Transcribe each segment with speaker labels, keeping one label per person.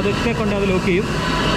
Speaker 1: പതുക്കെ കൊണ്ട് അത് ലോക്ക് ചെയ്യും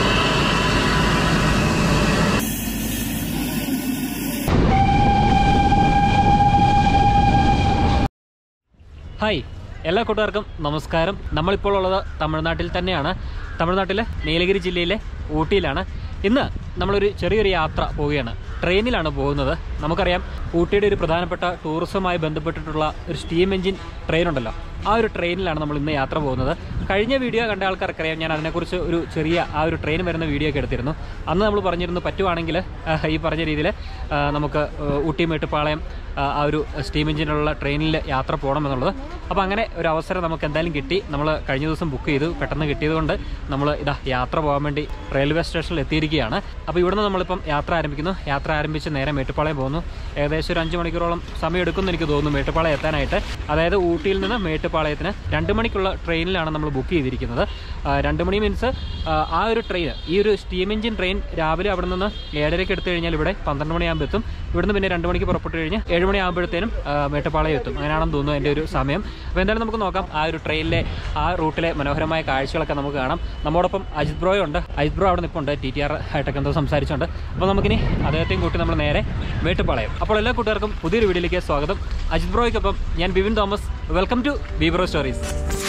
Speaker 1: ഹായ് എല്ലാ കൂട്ടുകാർക്കും നമസ്കാരം നമ്മളിപ്പോൾ ഉള്ളത് തമിഴ്നാട്ടിൽ തന്നെയാണ് തമിഴ്നാട്ടിലെ നീലഗിരി ജില്ലയിലെ ഊട്ടിയിലാണ് ഇന്ന് നമ്മളൊരു ചെറിയൊരു യാത്ര പോവുകയാണ് ട്രെയിനിലാണ് പോകുന്നത് നമുക്കറിയാം ഊട്ടിയുടെ ഒരു പ്രധാനപ്പെട്ട ടൂറിസവുമായി ബന്ധപ്പെട്ടിട്ടുള്ള ഒരു സ്റ്റീം എഞ്ചിൻ ട്രെയിൻ ഉണ്ടല്ലോ ആ ഒരു ട്രെയിനിലാണ് നമ്മൾ ഇന്ന് യാത്ര പോകുന്നത് കഴിഞ്ഞ വീഡിയോ കണ്ട ആൾക്കാർക്കറിയാം ഞാൻ അതിനെക്കുറിച്ച് ഒരു ചെറിയ ആ ഒരു ട്രെയിൻ വരുന്ന വീഡിയോ ഒക്കെ എടുത്തിരുന്നു അന്ന് നമ്മൾ പറഞ്ഞിരുന്നു പറ്റുവാണെങ്കിൽ ആ, ഈ പറഞ്ഞ രീതിയിൽ നമുക്ക് ആ, ഊട്ടി മേട്ടുപ്പാളയം ആ, ആ ഒരു സ്റ്റീം എഞ്ചിനുള്ള ട്രെയിനിൽ യാത്ര പോകണമെന്നുള്ളത് അപ്പോൾ അങ്ങനെ ഒരു അവസരം നമുക്ക് എന്തായാലും കിട്ടി നമ്മൾ കഴിഞ്ഞ ദിവസം ബുക്ക് ചെയ്തു പെട്ടെന്ന് കിട്ടിയതുകൊണ്ട് നമ്മൾ ഇതാ യാത്ര പോകാൻ വേണ്ടി റെയിൽവേ സ്റ്റേഷനിൽ എത്തിയിരിക്കുകയാണ് അപ്പോൾ ഇവിടുന്ന് നമ്മളിപ്പം യാത്ര ആരംഭിക്കുന്നു യാത്ര ആരംഭിച്ച് നേരെ മേട്ടുപ്പാളയം പോകുന്നു ഏകദേശം ഒരു അഞ്ച് മണിക്കൂറോളം സമയം എടുക്കുമെന്ന് എനിക്ക് തോന്നുന്നു മേട്ടുപ്പാളയം എത്താനായിട്ട് അതായത് ഊട്ടിയിൽ നിന്ന് മേട്ടുപ്പാളയത്തിന് രണ്ട് മണിക്കുള്ള ട്രെയിനിലാണ് നമ്മൾ ബുക്ക് ചെയ്തിരിക്കുന്നത് ആ, രണ്ട് മണി മീൻസ് ആ ഒരു ട്രെയിൻ ഈ ഒരു സ്റ്റീം എഞ്ചിൻ ട്രെയിൻ രാവിലെ അവിടെ നിന്ന് ഏഴരയ്ക്ക് എടുത്തു കഴിഞ്ഞാൽ ഇവിടെ പന്ത്രണ്ട് മണിയാകുമ്പോൾ എത്തും ഇവിടുന്ന് പിന്നെ രണ്ട് മണിക്ക് പുറപ്പെട്ട് കഴിഞ്ഞ് ഏഴ് മണിയാകുമ്പോഴത്തേനും ആ, മേട്ടുപ്പാളയം എത്തും അങ്ങനെയാണെന്ന് തോന്നുന്നു എൻ്റെ ഒരു സമയം അപ്പോൾ എന്തായാലും നമുക്ക് നോക്കാം ആ ഒരു ട്രെയിനിലെ ആ റൂട്ടിലെ മനോഹരമായ കാഴ്ചകളൊക്കെ നമുക്ക് കാണാം നമ്മോടൊപ്പം അജിത് ബ്രോയും ഉണ്ട് അജിത് ബ്രോ അവിടെ നിൽപ്പുണ്ട് ടി ടി ആർ ആയിട്ടൊക്കെ എന്തോ സംസാരിച്ചുണ്ട് അപ്പോൾ നമുക്കിനി അദ്ദേഹത്തെയും കൂട്ടി നമ്മൾ നേരെ മേട്ടുപ്പാളയം അപ്പോൾ എല്ലാ കൂട്ടുകാർക്കും പുതിയൊരു വീഡിയോയിലേക്ക് സ്വാഗതം അജിത് ബ്രോയ്ക്കൊപ്പം ഞാൻ Bivin Thomas welcome to B bro stories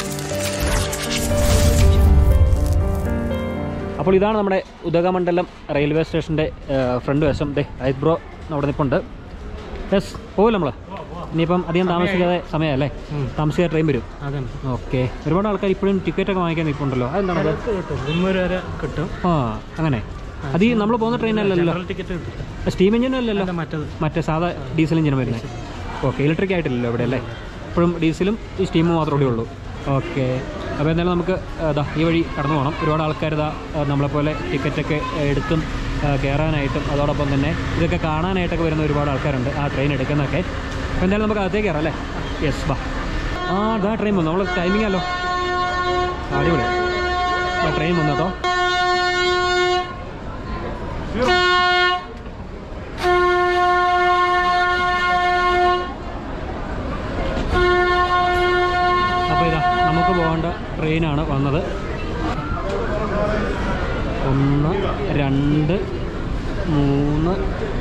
Speaker 1: അപ്പോൾ ഇതാണ് നമ്മുടെ ഉദകമണ്ഡലം റെയിൽവേ സ്റ്റേഷൻ്റെ ഫ്രണ്ട് വശം ദേ അജിത് ബ്രോ അവിടെ നിൽപ്പുണ്ട് യെസ് പോകില്ല നമ്മൾ ഇനിയിപ്പം അധികം താമസിക്കാതെ സമയമല്ലേ താമസിക്കാതെ ട്രെയിൻ വരും
Speaker 2: അതെ
Speaker 1: ഓക്കെ ഒരുപാട് ആൾക്കാർ ഇപ്പോഴും ടിക്കറ്റൊക്കെ വാങ്ങിക്കാൻ നിൽപ്പുണ്ടല്ലോ അതെന്താണ് അത്
Speaker 2: കിട്ടും മുന്നൂറ് വരെ കിട്ടും
Speaker 1: ആ അങ്ങനെ അത് ഈ നമ്മൾ പോകുന്ന ട്രെയിനല്ലല്ലോ
Speaker 2: ജനറൽ ടിക്കറ്റ് കിട്ടും
Speaker 1: സ്റ്റീം എഞ്ചിനും അല്ലല്ലോ
Speaker 2: അല്ല മറ്റത്
Speaker 1: മറ്റേ സാധാ ഡീസൽ എഞ്ചിനും വരുന്നത് ഓക്കെ ഇലക്ട്രിക് ആയിട്ടില്ലല്ലോ ഇവിടെ അല്ലേ ഇപ്പോഴും ഡീസലും ഈ സ്റ്റീമും മാത്രമേ ഉള്ളൂ ഓക്കെ അപ്പോൾ എന്തായാലും നമുക്ക് ഇതാ ഈ വഴി കടന്നു പോകണം ഒരുപാട് ആൾക്കാർ ഇതാ നമ്മളെപ്പോലെ ടിക്കറ്റൊക്കെ എടുത്തും ആ, കയറാനായിട്ടും അതോടൊപ്പം തന്നെ ഇതൊക്കെ കാണാനായിട്ടൊക്കെ വരുന്ന ഒരുപാട് ആൾക്കാരുണ്ട് ആ ട്രെയിൻ എടുക്കുന്നതൊക്കെ അപ്പോൾ എന്തായാലും നമുക്ക് അകത്തേക്ക് കയറാം അല്ലേ യെസ് ബാ ആ ഇതാ ട്രെയിൻ വന്നു നമ്മൾ ടൈമിംഗ് അല്ലോ അടിപൊളി ആ ട്രെയിൻ വന്നു കേട്ടോ അപ്പോൾ ഇതാ നമുക്ക് പോകേണ്ട ട്രെയിനാണ് വന്നത് ഒന്ന് രണ്ട് മൂന്ന്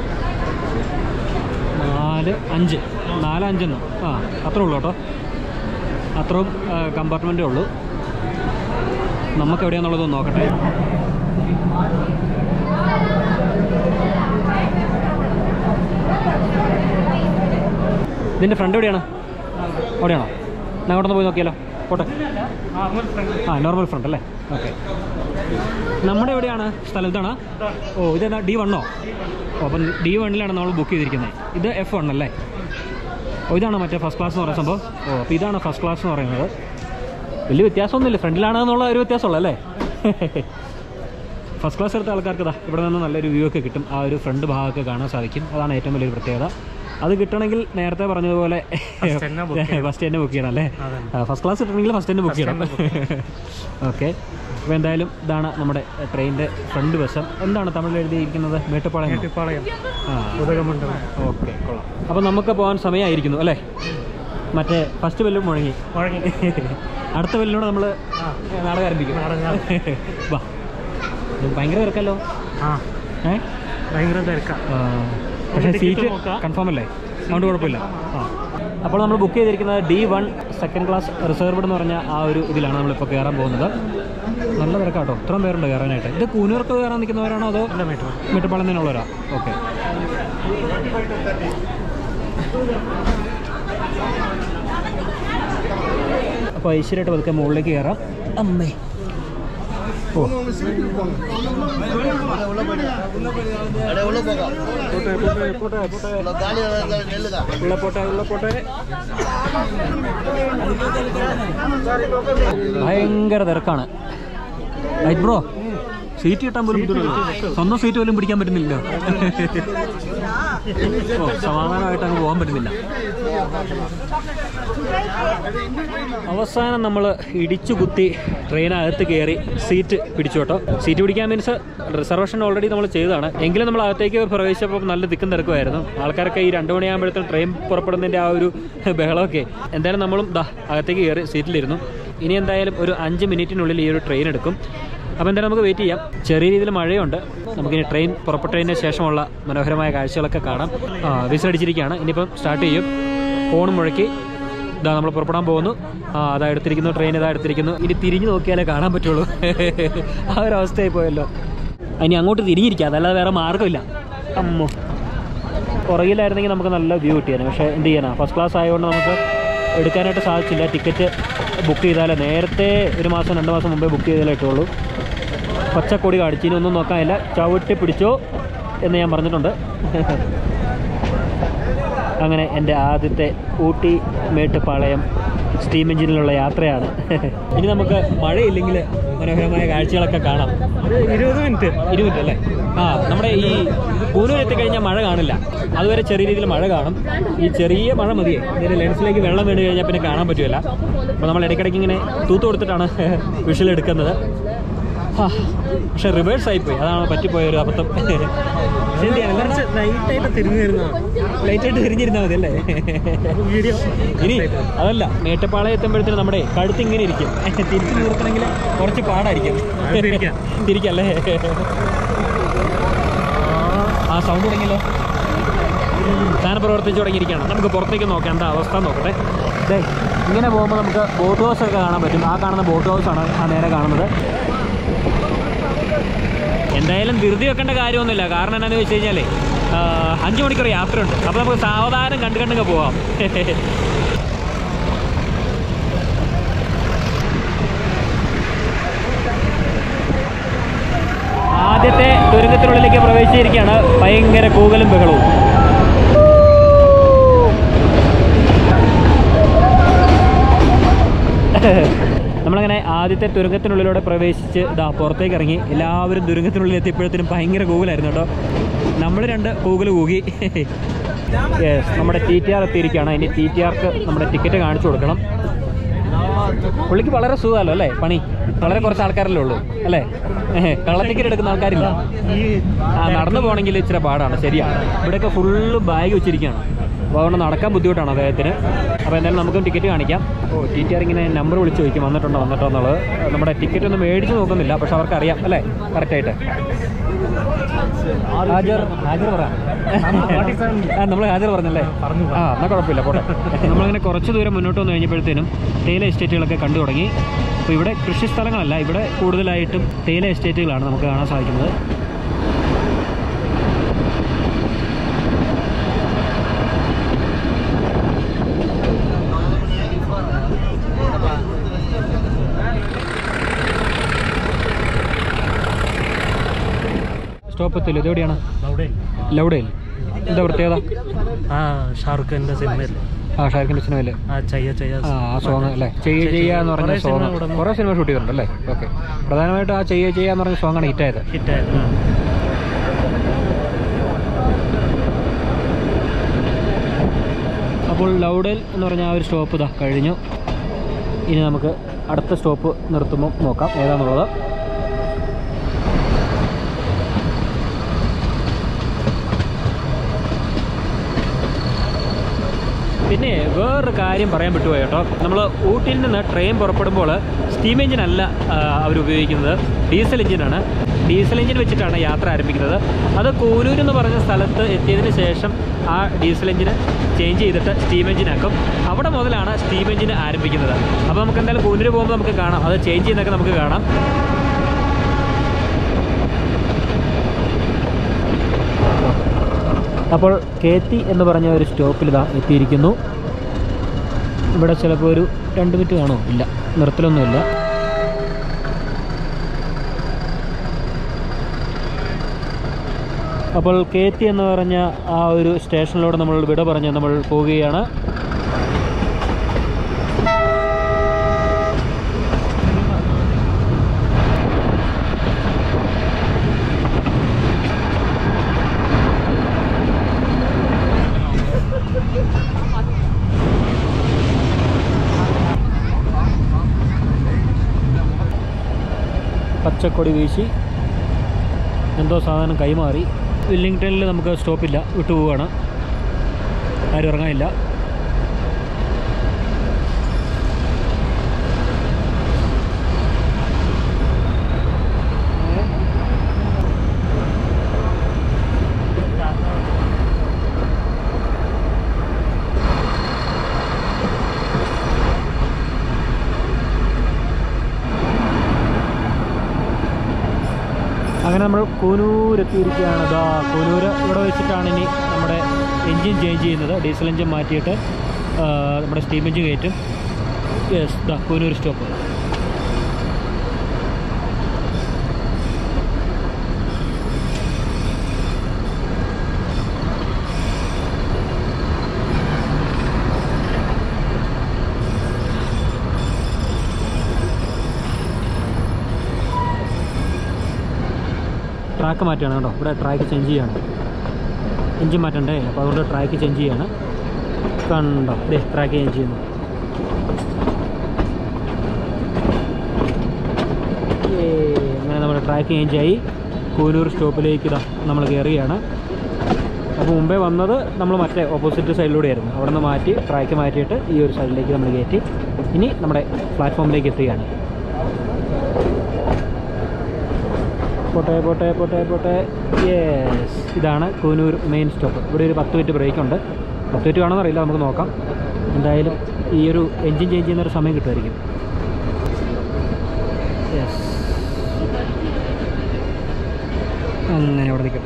Speaker 1: നാല് അഞ്ച് നാല് അഞ്ചെന്ന് ആ അത്രേ ഉള്ളൂ കേട്ടോ അത്രയും കമ്പാർട്ട്മെൻറ്റേ ഉള്ളൂ നമുക്ക് എവിടെയാണെന്നുള്ളത് ഒന്ന് നോക്കട്ടെ ഇതിൻ്റെ ഫ്രണ്ട് എവിടെയാണ് അവിടെയാണോ ഞാൻ അവിടെ നിന്ന് പോയി നോക്കിയാലോ പോട്ടെ ആ നോർമൽ ഫ്രണ്ട് അല്ലേ ഓക്കെ നമ്മുടെ എവിടെയാണ് സ്ഥലം ഇതാണ് ഓ ഇതെന്താ ഡി വണ്ണോ ഓ അപ്പം ഡി വണ്ണിലാണ് നമ്മൾ ബുക്ക് ചെയ്തിരിക്കുന്നത് ഇത് എഫ് വൺ അല്ലേ ഓ ഇതാണ് മറ്റേ ഫസ്റ്റ് ക്ലാസ് എന്ന് പറയുന്ന സംഭവം ഓ അപ്പോൾ ഇതാണ് ഫസ്റ്റ് ക്ലാസ് എന്ന് പറയുന്നത് വലിയ വ്യത്യാസമൊന്നുമില്ല ഫ്രണ്ടിലാണെന്നുള്ള ഒരു വ്യത്യാസമുള്ളൂ അല്ലേ ഫസ്റ്റ് ക്ലാസ് എടുത്ത ആൾക്കാർക്ക് ഇതാ ഇവിടെ നിന്ന് നല്ലൊരു വ്യൂ ഒക്കെ കിട്ടും ആ ഒരു ഫ്രണ്ട് ഭാഗമൊക്കെ കാണാൻ സാധിക്കും അതാണ് ഏറ്റവും വലിയൊരു പ്രത്യേകത അത് കിട്ടണമെങ്കിൽ നേരത്തെ പറഞ്ഞതുപോലെ
Speaker 2: First തന്നെ book ചെയ്യണം.
Speaker 1: ഫസ്റ്റ് തന്നെ ബുക്ക് ചെയ്യണം അല്ലേ
Speaker 2: അതെ.
Speaker 1: ഫസ്റ്റ് ക്ലാസ് കിട്ടണമെങ്കിൽ ഫസ്റ്റ് തന്നെ ബുക്ക് ചെയ്യണം ഓക്കെ അപ്പോൾ എന്തായാലും ഇതാണ് നമ്മുടെ ട്രെയിനിൻ്റെ ഫ്രണ്ട് വശം എന്താണ് തമിഴിൽ എഴുതിയിരിക്കുന്നത് മേട്ടുപ്പാളയം
Speaker 2: മേട്ടുപ്പാളയം
Speaker 1: ആ
Speaker 2: ഉദകമണ്ഡലം
Speaker 1: ഓക്കെ കൊള്ളാം അപ്പോൾ നമുക്ക് പോകാൻ സമയമായിരിക്കുന്നു അല്ലേ മറ്റേ ഫസ്റ്റ് ബെല്ലും മുഴങ്ങി
Speaker 2: മുഴങ്ങി
Speaker 1: അടുത്ത ബെല്ലിനോട് നമ്മൾ
Speaker 2: ആ
Speaker 1: നാടകം ആരംഭിക്കും
Speaker 2: നാടകം.
Speaker 1: വാ ഇത് ഭയങ്കര തിരക്കല്ലോ
Speaker 2: ആ
Speaker 1: ഏ
Speaker 2: ഭയങ്കര തിരക്കാ
Speaker 1: ആ, പക്ഷേ
Speaker 2: ticket
Speaker 1: സീറ്റ്
Speaker 2: നോക്കാം.
Speaker 1: കൺഫേം അല്ലേ അതുകൊണ്ട് കുഴപ്പമില്ല ആ അപ്പോൾ നമ്മൾ ബുക്ക് ചെയ്തിരിക്കുന്നത് D one second class reserved എന്ന് പറഞ്ഞ ആ ഒരു ഇതിലാണ് നമ്മളിപ്പോൾ കയറാൻ പോകുന്നത് നല്ല തിരക്കാട്ടോ ഇത്രയും പേരുണ്ട് കയറാനായിട്ട് ഇത് കൂനൂർക്ക് കയറാൻ നിൽക്കുന്നവരാണോ അതോ
Speaker 2: അല്ല മേട്ടുപ്പാളയം
Speaker 1: മെട്ടുപ്പാളം തന്നെയുള്ളവരാ ഓക്കെ അപ്പോൾ ഐശ്വര്യമായിട്ട് പതുക്കെ മുകളിലേക്ക് കയറാം അമ്മേ ഓ പോട്ടെ പോട്ടെ ഉള്ള പോട്ടെ ഉള്ള പോട്ടെ ഭയങ്കര തിരക്കാണ് ഐറ്റ് ബ്രോ സീറ്റ് കിട്ടാൻ പോലും ബുദ്ധിമുട്ടില്ല സ്വന്തം സീറ്റ് പോലും പിടിക്കാൻ പറ്റുന്നില്ല ഓ സമാധാനമായിട്ട് അങ്ങ് പോകാൻ പറ്റുന്നില്ല അവസാനം നമ്മൾ ഇടിച്ചു കുത്തി ട്രെയിനകത്ത് കയറി സീറ്റ് പിടിച്ചു കേട്ടോ സീറ്റ് പിടിക്കാൻ മീൻസ് റിസർവേഷൻ ഓൾറെഡി നമ്മൾ ചെയ്തതാണ് എങ്കിലും നമ്മൾ അകത്തേക്ക് പ്രവേശിച്ചപ്പോൾ നല്ല തിക്കും തിരക്കുമായിരുന്നു ആൾക്കാരൊക്കെ ഈ രണ്ട് മണിയാകുമ്പോഴത്തേക്കും ട്രെയിൻ പുറപ്പെടുന്നതിൻ്റെ ആ ഒരു ബഹളമൊക്കെ എന്തായാലും നമ്മളും ദാ അകത്തേക്ക് കയറി സീറ്റിലിരുന്നു ഇനി എന്തായാലും ഒരു അഞ്ച് മിനിറ്റിനുള്ളിൽ ഈ ഒരു ട്രെയിൻ എടുക്കും അപ്പോൾ എന്തായാലും നമുക്ക് വെയിറ്റ് ചെയ്യാം ചെറിയ രീതിയിൽ മഴയുണ്ട് നമുക്കിനി ട്രെയിൻ പുറപ്പെട്ടതിന് ശേഷമുള്ള മനോഹരമായ കാഴ്ചകളൊക്കെ കാണാം ആ വിസിലടിച്ചിരിക്കുകയാണ് ഇനിയിപ്പം സ്റ്റാർട്ട് ചെയ്യും ഫോണും മുഴക്കി ഇതാ നമ്മൾ പുറപ്പെടാൻ പോകുന്നു ആ അതാ എടുത്തിരിക്കുന്നു ട്രെയിൻ ഇതാ എടുത്തിരിക്കുന്നു ഇനി തിരിഞ്ഞു നോക്കിയാലേ കാണാൻ പറ്റുള്ളൂ ആ ഒരു അവസ്ഥയായി പോയല്ലോ ഇനി അങ്ങോട്ട് തിരിഞ്ഞിരിക്കുക അതല്ലാതെ വേറെ മാർഗ്ഗമില്ല അമ്മോ പുറകിലായിരുന്നെങ്കിൽ നമുക്ക് നല്ല വ്യൂ കിട്ടിയാണ് പക്ഷേ എന്ത് ചെയ്യാനാ ഫസ്റ്റ് ക്ലാസ് ആയതുകൊണ്ട് നമുക്ക് എടുക്കാനായിട്ട് സാധിച്ചില്ല ടിക്കറ്റ് ബുക്ക് ചെയ്താലേ നേരത്തെ ഒരു മാസം രണ്ട് മാസം മുമ്പേ ബുക്ക് ചെയ്താലേ ഇട്ടുള്ളൂ പച്ചക്കൊടി കാണിച്ചു ഇനി ഒന്നും നോക്കാനില്ല ചവിട്ടി പിടിച്ചോ എന്ന് ഞാൻ പറഞ്ഞിട്ടുണ്ട് അങ്ങനെ എൻ്റെ ആദ്യത്തെ ഊട്ടി മേട്ടുപ്പാളയം സ്റ്റീം എഞ്ചിനിലുള്ള യാത്രയാണ് ഇനി നമുക്ക് മഴയില്ലെങ്കിൽ മനോഹരമായ കാഴ്ചകളൊക്കെ കാണാം
Speaker 2: ഒരു ഇരുപത് മിനിറ്റ്
Speaker 1: ഇരുപത് മിനിറ്റ് അല്ലേ ആ നമ്മുടെ ഈ കൂനൂർ എത്തിക്കഴിഞ്ഞാൽ മഴ കാണില്ല അതുവരെ ചെറിയ രീതിയിൽ മഴ കാണും ഈ ചെറിയ മഴ മതിയേ ഇതിൻ്റെ ലെൻസിലേക്ക് വെള്ളം വീണ് കഴിഞ്ഞാൽ പിന്നെ കാണാൻ പറ്റില്ല അപ്പോൾ നമ്മൾ ഇടയ്ക്കിടയ്ക്ക് ഇങ്ങനെ തൂത്ത് കൊടുത്തിട്ടാണ് വിഷ്വൽ എടുക്കുന്നത് ആ, പക്ഷെ റിവേഴ്സ് ആയിപ്പോയി അതാണ് പറ്റിപ്പോയ ഒരു അബദ്ധം ശരിയാണ്
Speaker 2: കുറച്ച് ലൈറ്റായിട്ട് തിരിഞ്ഞു വരുന്നതാണ്
Speaker 1: ലൈറ്റായിട്ട് തിരിഞ്ഞിരുന്നാൽ മതി അല്ലേ
Speaker 2: വീഡിയോ
Speaker 1: ഇനി അതല്ല മേട്ടപ്പാളയം എത്തുമ്പോഴത്തേനും നമ്മുടെ കഴുത്ത് ഇങ്ങനെ ഇരിക്കും തിരിച്ചു നിർത്തണമെങ്കിൽ കുറച്ച് പാടായിരിക്കും
Speaker 2: അത് തിരിക്കാം.
Speaker 1: തിരിക്കല്ലേ ആ സൗണ്ട് തുടങ്ങിയല്ലോ താൻ പ്രവർത്തിച്ചു തുടങ്ങിയിരിക്കുകയാണ് നമുക്ക് പുറത്തേക്ക് നോക്കാം എന്താ അവസ്ഥ നോക്കട്ടെ ദേ ഇങ്ങനെ പോകുമ്പോൾ നമുക്ക് ബോട്ട് ഹൗസ് ഒക്കെ കാണാൻ പറ്റും ആ കാണുന്ന ബോട്ട് ഹൗസാണ് ആ നേരെ കാണുന്നത് എന്തായാലും ധൃതി വെക്കേണ്ട കാര്യമൊന്നുമില്ല കാരണം എന്താണെന്ന് വെച്ച് കഴിഞ്ഞാൽ അഞ്ച് മണിക്കൂർ യാത്രയുണ്ട് അപ്പോൾ നമുക്ക് സാവധാനം കണ്ടു കണ്ടങ്ങ് പോവാം ആദ്യത്തെ തുരങ്കത്തിനുള്ളിലേക്ക് പ്രവേശിച്ചിരിക്കുകയാണ് ഭയങ്കര കൂകലും ബഹളവും നമ്മളങ്ങനെ ആദ്യത്തെ തുരങ്കത്തിനുള്ളിലൂടെ പ്രവേശിച്ച് ഇതാ പുറത്തേക്ക് ഇറങ്ങി എല്ലാവരും തുരങ്കത്തിനുള്ളിൽ എത്തിയപ്പോഴത്തേനും ഭയങ്കര കൂകലായിരുന്നു കേട്ടോ നമ്മൾ രണ്ട് കൂകൽ കൂകി യെസ് നമ്മുടെ ടി ടി ആർ എത്തിയിരിക്കുകയാണ് ഇനി ടി ടി ആർക്ക് നമ്മുടെ ടിക്കറ്റ് കാണിച്ചു കൊടുക്കണം പുള്ളിക്ക് വളരെ സുഖമല്ലോ അല്ലേ പണി വളരെ കുറച്ച് ആൾക്കാരല്ലേ ഉള്ളൂ അല്ലേ കള്ള ടിക്കറ്റ് എടുക്കുന്ന ആൾക്കാരില്ല
Speaker 2: ഈ
Speaker 1: ആ നടന്നു പോകണമെങ്കിൽ ഇച്ചിരി പാടാണ് ശരിയാണ് ഇവിടെയൊക്കെ ഫുള്ള് ബാഗ് വെച്ചിരിക്കുകയാണ് അപ്പോൾ അതുകൊണ്ട് നടക്കാൻ ബുദ്ധിമുട്ടാണ് അദ്ദേഹത്തിന് അപ്പോൾ എന്തായാലും നമുക്കും ടിക്കറ്റ് കാണിക്കാം ഓ ടി ടി ആർ ഇങ്ങനെ നമ്പർ വിളിച്ച് ചോദിക്കും വന്നിട്ടുണ്ടോ വന്നിട്ടോ എന്നുള്ളത് നമ്മുടെ ടിക്കറ്റ് ഒന്നും മേടിച്ച് നോക്കുന്നില്ല പക്ഷെ അവർക്ക് അറിയാം അല്ലേ കറക്റ്റായിട്ട് ഹാജർ ഹാജർ പറയാം ആ നമ്മൾ ഹാജർ പറഞ്ഞല്ലേ
Speaker 2: പറഞ്ഞു
Speaker 1: ആ എന്നാൽ കുഴപ്പമില്ല പോട്ടെ നമ്മളിങ്ങനെ കുറച്ച് ദൂരം മുന്നോട്ട് വന്നു കഴിഞ്ഞപ്പോഴത്തേനും തേയില എസ്റ്റേറ്റുകളൊക്കെ കണ്ടു തുടങ്ങി അപ്പോൾ ഇവിടെ കൃഷി സ്ഥലങ്ങളല്ല ഇവിടെ കൂടുതലായിട്ടും തേയില എസ്റ്റേറ്റുകളാണ് നമുക്ക് കാണാൻ സാധിക്കുന്നത് സ്റ്റോപ്പ് എത്തില്ല ഇതെവിടെയാണ്
Speaker 2: അവിടെ
Speaker 1: ലൗഡയിൽ എന്താ പ്രത്യേകത
Speaker 2: ആ ഷാറുഖ് ഖാന്റെ സിനിമയിൽ
Speaker 1: ആ ഷാർഖിൻ്റെ സിനിമയിൽ
Speaker 2: ആ ചയ്യ ചയ്യ
Speaker 1: ആ ആ സോങ് അല്ലേ ചെയ്യ ചെയ്യുക എന്ന് പറഞ്ഞ
Speaker 2: കുറേ
Speaker 1: സോങ്
Speaker 2: സിനിമ ഇവിടെ
Speaker 1: കുറേ സിനിമ ഷൂട്ട് ചെയ്തിട്ടുണ്ട് അല്ലേ ഓക്കെ പ്രധാനമായിട്ടും ആ ചെയ്യ ചെയ്യുക എന്ന് പറഞ്ഞ സോങ്ങാണ് ഹിറ്റായത്
Speaker 2: ഹിറ്റായത്
Speaker 1: അപ്പോൾ ലൗഡൽ എന്ന് പറഞ്ഞ ആ ഒരു സ്റ്റോപ്പ് ഇതാ കഴിഞ്ഞു ഇനി നമുക്ക് അടുത്ത സ്റ്റോപ്പ് നിർത്തുമ്പോൾ നോക്കാം ഏതാണെന്നുള്ളത് പിന്നെ വേറൊരു കാര്യം പറയാൻ വിട്ടുപോയി കേട്ടോ നമ്മൾ ഊട്ടിയിൽ നിന്ന് ട്രെയിൻ പുറപ്പെടുമ്പോൾ സ്റ്റീം എഞ്ചിൻ അല്ല അവർ ഉപയോഗിക്കുന്നത് ഡീസൽ എഞ്ചിനാണ് ഡീസൽ എഞ്ചിൻ വെച്ചിട്ടാണ് യാത്ര ആരംഭിക്കുന്നത് അത് കൂനൂർ എന്ന് പറഞ്ഞ സ്ഥലത്ത് എത്തിയതിന് ശേഷം ആ ഡീസൽ എഞ്ചിന് ചേഞ്ച് ചെയ്തിട്ട് സ്റ്റീം എഞ്ചിനാക്കും അവിടെ മുതലാണ് സ്റ്റീം എഞ്ചിൻ ആരംഭിക്കുന്നത് അപ്പോൾ നമുക്ക് എന്തായാലും കൂനൂർ പോകുമ്പോൾ നമുക്ക് കാണാം അത് ചേഞ്ച് ചെയ്യുന്നതൊക്കെ നമുക്ക് കാണാം അപ്പോൾ കേത്തി എന്ന് പറഞ്ഞ ഒരു സ്റ്റോപ്പിൽ ഇതാ എത്തിയിരിക്കുന്നു ഇവിടെ ചിലപ്പോൾ ഒരു രണ്ട് മിനിറ്റ് കാണുമോ ഇല്ല നിർത്തലൊന്നുമില്ല അപ്പോൾ കേത്തി എന്ന് പറഞ്ഞ ആ ഒരു സ്റ്റേഷനിലൂടെ നമ്മൾ വിട പറഞ്ഞ് നമ്മൾ പോവുകയാണ് പച്ചക്കൊടി വീശി എന്തോ സാധനം കൈമാറി വില്ലിംഗ്ടണിൽ നമുക്ക് സ്റ്റോപ്പില്ല വിട്ടുപോവുകയാണ് ആരും ഇറങ്ങാനില്ല കൂനൂർ എത്തിയിരിക്കുകയാണ് ഇതാ കൂനൂർ ഇവിടെ വെച്ചിട്ടാണ് ഇനി നമ്മുടെ എൻജിൻ ചേഞ്ച് ചെയ്യുന്നത് ഡീസൽ എൻജിൻ മാറ്റിയിട്ട് ആ, നമ്മുടെ സ്റ്റീം എൻജിൻ കയറ്റും യെസ് ദാ കൂനൂർ സ്റ്റോപ്പ് ട്രാക്ക് മാറ്റുകയാണ് കേട്ടോ ഇവിടെ ട്രാക്ക് ചേഞ്ച് ചെയ്യാണ് എഞ്ചിൻ മാറ്റണ്ടേ അപ്പോൾ അതുകൊണ്ട് ട്രാക്ക് ചേഞ്ച് ചെയ്യാണ് കണ്ടോ ദേ ട്രാക്ക് ചേഞ്ച് ചെയ്യുന്നു ഏയ്, അങ്ങനെ നമ്മുടെ ട്രാക്ക് ചേഞ്ച് ആയി കൂനൂർ സ്റ്റോപ്പിലേക്ക് ഇതാ നമ്മൾ കയറുകയാണ് അപ്പോൾ മുമ്പേ വന്നത് നമ്മൾ മറ്റേ ഓപ്പോസിറ്റ് സൈഡിലൂടെയായിരുന്നു അവിടെ നിന്ന് മാറ്റി ട്രാക്ക് മാറ്റിയിട്ട് ഈ ഒരു സൈഡിലേക്ക് നമ്മൾ കയറ്റി ഇനി നമ്മുടെ പ്ലാറ്റ്ഫോമിലേക്ക് എത്തുകയാണ് പോട്ടെ പോട്ടെ പോട്ടെ പോട്ടെ യെസ് ഇതാണ് കൂനൂർ മെയിൻ സ്റ്റോപ്പ് ഇവിടെ ഒരു പത്ത് മിനിറ്റ് ബ്രേക്ക് ഉണ്ട് പത്ത് മിനിറ്റ് കാണുമെന്ന് അറിയില്ല നമുക്ക് നോക്കാം എന്തായാലും ഈ ഒരു എൻജിൻ ചേഞ്ച് ചെയ്യുന്ന ഒരു സമയം കിട്ടുമായിരിക്കും യെസ് അങ്ങനെ അവിടെ നിൽക്കട്ടെ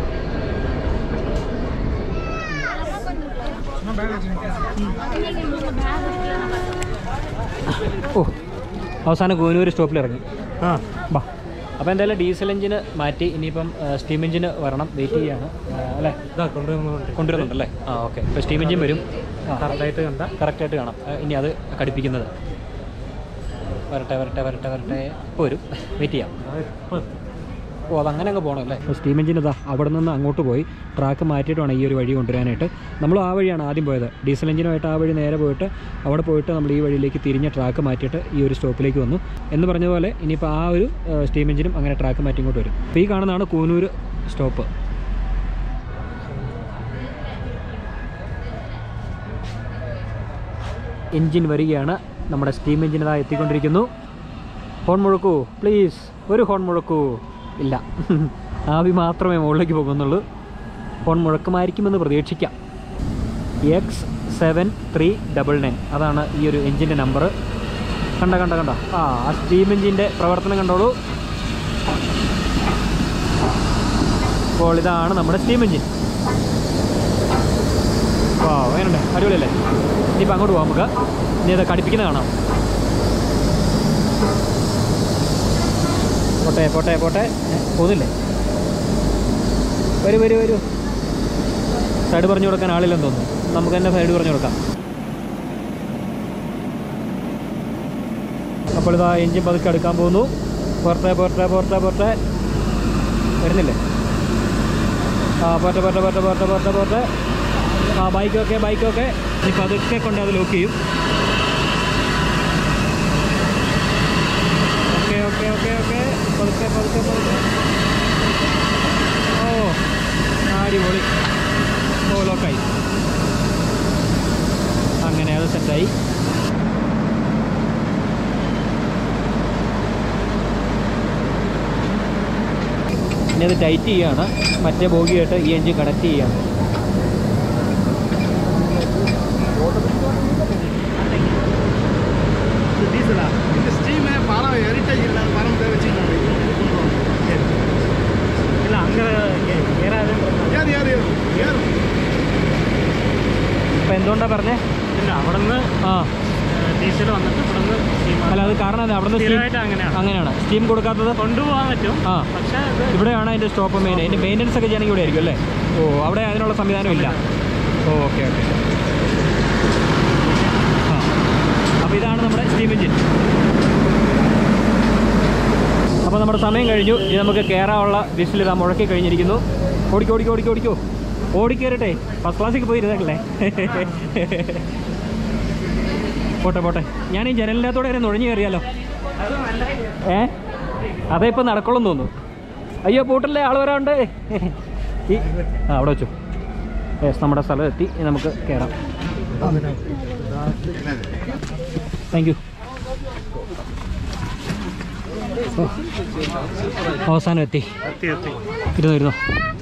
Speaker 1: ഓ അവസാനം കൂനൂർ സ്റ്റോപ്പിൽ ഇറങ്ങി
Speaker 2: ആ
Speaker 1: ബാ അപ്പോൾ എന്തായാലും ഡീസൽ എഞ്ചിന് മാറ്റി ഇനിയിപ്പം സ്റ്റീം എഞ്ചിന് വരണം വെയിറ്റ് ചെയ്യാണ് ആ, അല്ലേ
Speaker 2: ഇതാ കൊണ്ടുവന്നുണ്ട്
Speaker 1: കൊണ്ടുവരുന്നുണ്ടല്ലേ ആ ഓക്കെ ഇപ്പോൾ സ്റ്റീം എഞ്ചിൻ വരും
Speaker 2: കറക്റ്റായിട്ട് കണ്ട
Speaker 1: കറക്റ്റായിട്ട് കാണാം ആ, ഇനി അത് കടിപ്പിക്കുന്നത് വരട്ടെ വരട്ടെ വരട്ടെ വരട്ടെ ഇപ്പോൾ വരും വെയിറ്റ് ചെയ്യാം
Speaker 2: ഇപ്പം
Speaker 1: ഓ അതങ്ങനെ അങ്ങ് പോകണം അല്ലേ ഇപ്പോൾ സ്റ്റീം എഞ്ചിൻ ഇതാ അവിടെ നിന്ന് അങ്ങോട്ട് പോയി ട്രാക്ക് മാറ്റിയിട്ട് വേണം ഈ ഒരു വഴി കൊണ്ടുവരാനായിട്ട് നമ്മൾ ആ വഴിയാണ് ആദ്യം പോയത് ഡീസൽ എഞ്ചിനുമായിട്ട് ആ വഴി നേരെ പോയിട്ട് അവിടെ പോയിട്ട് നമ്മൾ ഈ വഴിയിലേക്ക് തിരിഞ്ഞ് ട്രാക്ക് മാറ്റിയിട്ട് ഈ ഒരു സ്റ്റോപ്പിലേക്ക് വന്നു എന്ന് പറഞ്ഞതുപോലെ ഇനിയിപ്പോൾ ആ ഒരു ഏഹ്, സ്റ്റീം എഞ്ചിനും അങ്ങനെ ട്രാക്ക് മാറ്റി ഇങ്ങോട്ട് വരും അപ്പോൾ ഈ കാണുന്നതാണ് കൂനൂർ സ്റ്റോപ്പ് എൻജിൻ വരികയാണ് നമ്മുടെ സ്റ്റീം എൻജിൻ ഇതാ എത്തിക്കൊണ്ടിരിക്കുന്നു ഹോൺ മുഴക്കൂ പ്ലീസ് ഒരു ഹോൺ മുഴക്കൂ ഇല്ല ആവി മാത്രമേ മുകളിലേക്ക് പോകുന്നുള്ളൂ ഹോൺ മുഴക്കുമായിരിക്കുമെന്ന് പ്രതീക്ഷിക്കാം X seven three double nine അതാണ് ഈ ഒരു എൻജിൻ്റെ നമ്പർ കണ്ട കണ്ട കണ്ട ആ ആ സ്റ്റീം എൻജിൻ്റെ പ്രവർത്തനം കണ്ടോളൂ അപ്പോൾ ഇതാണ് നമ്മുടെ സ്റ്റീം എൻജിൻ വാ വേനുണ്ട് അടിപൊളിയല്ലേ ഇനിയിപ്പോൾ അങ്ങോട്ട് പോകാം നമുക്ക് ഇനി അത് കടിപ്പിക്കുന്ന കാണാം പോട്ടെ പോട്ടെ പോട്ടെ ഏ, പോകുന്നില്ലേ വരൂ വരൂ വരൂ സൈഡ് പറഞ്ഞു കൊടുക്കാൻ ആളില്ലെന്ന് തോന്നുന്നു നമുക്ക് തന്നെ സൈഡ് പറഞ്ഞു കൊടുക്കാം അപ്പോൾ ഇതാ എൻജിൻ പതുക്കെ എടുക്കാൻ പോകുന്നു പുറത്തെ പുറത്തെ പുറത്തെ പുറത്തെ വരുന്നില്ലേ ആ പോട്ടെ പോട്ടെ പോട്ടെ പോട്ടെ പോട്ടെ പോട്ടെ ആ ബൈക്കൊക്കെ ബൈക്കൊക്കെ ഇനി പതുക്കെ കൊണ്ട് അത് ലോക്ക് ചെയ്യും ഓക്കെ ഓക്കെ ഓക്കെ ഓക്കെ പതുക്കെ പതുക്കെ പതുക്കെ ഓ അടിപൊളി ഓ ലോക്കായി അങ്ങനെ അത് സെറ്റായി ഇനി അത് ടൈറ്റ് ചെയ്യാണ് മറ്റേ ബോഗിയായിട്ട് ഈ എൻജിൻ കണക്ട് ചെയ്യാണ്
Speaker 2: ഡീസലാ
Speaker 3: இந்த ஸ்டீம் பழம் ஹெரிட்டேஜ் இல்லாத மரம் போய் வச்சுக்கணும்
Speaker 2: ഇല്ല അങ്ങനെ ഏറാതെ
Speaker 3: ஏறு ஏறு ஏறு ஏறு
Speaker 1: അപ്പം എന്തുകൊണ്ടാണ് പറഞ്ഞേ
Speaker 2: ഇല്ല അവിടെ നിന്ന്
Speaker 1: ആ
Speaker 2: ഡീസൽ വന്നിട്ട് ഇവിടെ നിന്ന്
Speaker 1: അല്ല അത് കാരണം എന്താ അവിടെ നിന്ന്
Speaker 2: സ്ഥിരമായിട്ട് അങ്ങനെയാണ്
Speaker 1: അങ്ങനെയാണ് സ്റ്റീം കൊടുക്കാത്തത്
Speaker 2: കൊണ്ടുപോകാൻ പറ്റും
Speaker 1: ആ
Speaker 2: പക്ഷേ അത്
Speaker 1: ഇവിടെയാണ് അതിൻ്റെ സ്റ്റോപ്പ് മെയിൻ അതിൻ്റെ മെയിൻ്റനൻസ് ഒക്കെ ചെയ്യണമെങ്കിൽ ഇവിടെ ആയിരിക്കും അല്ലേ ഓ അവിടെ അതിനുള്ള സംവിധാനം ഇല്ല ഓ ഓക്കെ ഓക്കെ ആ അപ്പോൾ ഇതാണ് നമ്മുടെ സ്റ്റീം എഞ്ചിൻ അപ്പോൾ നമ്മുടെ സമയം കഴിഞ്ഞു ഇനി നമുക്ക് കയറാനുള്ള ലിസ്റ്റിൽ ഇതാ മുഴക്കി കഴിഞ്ഞിരിക്കുന്നു ഓടിക്കോ ഓടിക്കോ ഓടിക്കോ ഓടിക്കോ ഓടിക്കയറട്ടെ ഫസ്റ്റ് ക്ലാസ്സിൽ പോയി ഇരുന്നേക്കല്ലേ പോട്ടെ പോട്ടെ ഞാൻ ഈ ജനലിനകത്തോടെ വരെ നുഴഞ്ഞു കയറിയാലോ ഏ അതേ ഇപ്പം നടക്കുള്ളൂ തോന്നുന്നു അയ്യോ പൂട്ടല്ലേ ആൾ വരാണ്ട് ഈ ആ അവിടെ വെച്ചു യെസ് നമ്മുടെ സ്ഥലം എത്തി ഇനി നമുക്ക് കയറാം താങ്ക് യു അവസാനം എത്തി
Speaker 2: എത്തി എത്തി
Speaker 1: ഇരുന്നോ ഇരുന്നോ